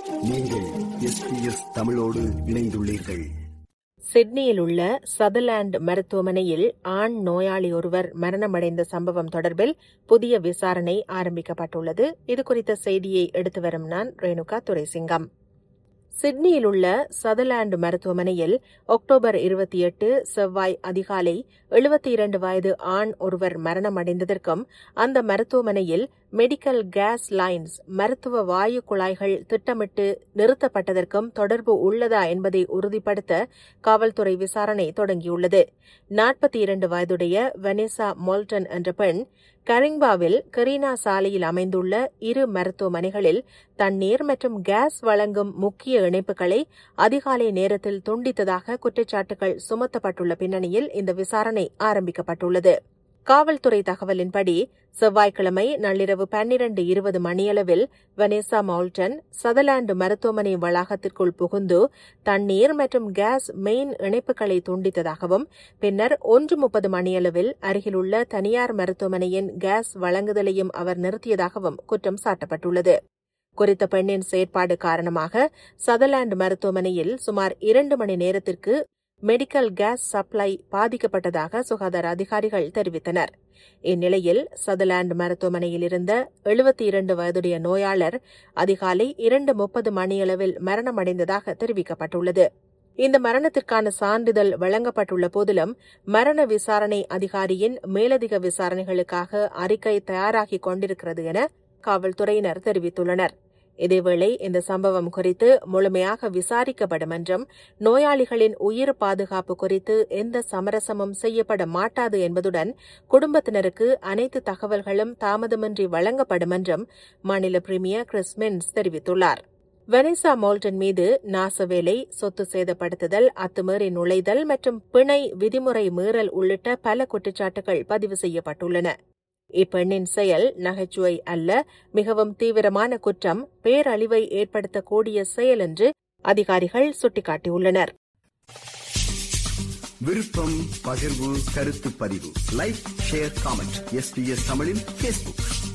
நீங்கள் எஸ்பிஎஸ் தமிழோடு இணைந்துள்ளீர்கள் சிட்னியில் உள்ள சதர்லாண்ட் மருத்துவமனையில் ஆண் நோயாளி ஒருவர் மரணமடைந்த சம்பவம் தொடர்பில் புதிய விசாரணை ஆரம்பிக்கப்பட்டுள்ளது இதுகுறித்த செய்தியை எடுத்து வரும் நான் ரேணுகா துரைசிங்கம் சிட்னியில் உள்ள சதர்லாண்ட் மருத்துவமனையில் அக்டோபர் இருபத்தி எட்டு செவ்வாய் அதிகாலை எழுபத்தி இரண்டு வயது ஆண் ஒருவர் மரணமடைந்ததற்கும் அந்த மருத்துவமனையில் மெடிக்கல் கேஸ் லைன்ஸ் மருத்துவ வாயு குழாய்கள் திட்டமிட்டு நிறுத்தப்பட்டதற்கும் தொடர்பு உள்ளதா என்பதை உறுதிப்படுத்த காவல்துறை விசாரணை தொடங்கியுள்ளது நாற்பத்தி இரண்டு வயதுடைய வெனிசா மோல்டன் என்ற பெண் கரிங்பாவில் கரீனா சாலையில் அமைந்துள்ள இரு மருத்துவமனைகளில் தண்ணீர் மற்றும் கேஸ் வழங்கும் முக்கிய இணைப்புகளை அதிகாலை நேரத்தில் துண்டித்ததாக குற்றச்சாட்டுகள் சுமத்தப்பட்டுள்ள பின்னணியில் இந்த விசாரணை ஆரம்பிக்கப்பட்டுள்ளது காவல்துறை தகவலின்படி செவ்வாய்க்கிழமை நள்ளிரவு பன்னிரண்டு இருபது மணியளவில் வனேசா மவுல்டன் சதர்லாந்து மருத்துவமனை வளாகத்திற்குள் புகுந்து தண்ணீர் மற்றும் கேஸ் மெயின் இணைப்புகளை துண்டித்ததாகவும் பின்னர் ஒன்று முப்பது மணியளவில் அருகிலுள்ள தனியார் மருத்துவமனையின் கேஸ் வழங்குதலையும் அவர் நிறுத்தியதாகவும் குற்றம் சாட்டப்பட்டுள்ளது குறித்த பெண்ணின் செயற்பாடு காரணமாக சதர்லாந்து மருத்துவமனையில் சுமார் இரண்டு மணி நேரத்திற்கு மெடிக்கல் கேஸ் சப்ளை பாதிக்கப்பட்டதாக சுகாதார அதிகாரிகள் தெரிவித்தனர் இந்நிலையில் சதர்லாந்து மருத்துவமனையில் இருந்த எழுபத்தி இரண்டு வயதுடைய நோயாளர் அதிகாலை இரண்டு முப்பது மணியளவில் மரணமடைந்ததாக தெரிவிக்கப்பட்டுள்ளது இந்த மரணத்திற்கான சான்றிதழ் வழங்கப்பட்டுள்ள போதிலும் மரண விசாரணை அதிகாரியின் மேலதிக விசாரணைகளுக்காக அறிக்கை தயாராகிக் கொண்டிருக்கிறது என காவல்துறையினர் தெரிவித்துள்ளனர் இதேவேளை இந்த சம்பவம் குறித்து முழுமையாக விசாரிக்கப்படும் என்றும் நோயாளிகளின் உயிர் பாதுகாப்பு குறித்து எந்த சமரசமும் செய்யப்பட மாட்டாது என்பதுடன் குடும்பத்தினருக்கு அனைத்து தகவல்களும் தாமதமின்றி வழங்கப்படும் என்றும் மாநில பிரீமியர் கிறிஸ் மின்ஸ் தெரிவித்துள்ளார் வெனிசா மோல்டன் மீது நாசவேலை சொத்து சேதப்படுத்துதல் அத்துமீறி நுழைதல் மற்றும் பிணை விதிமுறை மீறல் உள்ளிட்ட பல குற்றச்சாட்டுகள் பதிவு செய்யப்பட்டுள்ளன இப்பெண்ணின் செயல் நகைச்சுவை அல்ல மிகவும் தீவிரமான குற்றம் பேரழிவை ஏற்படுத்தக்கூடிய செயல் என்று அதிகாரிகள் சுட்டிக்காட்டியுள்ளனர் விருப்பம் பகிர்வு கருத்து பதிவு லைக் ஷேர் காமெண்ட் எஸ்பிஎஸ் தமிழின் பேஸ்புக்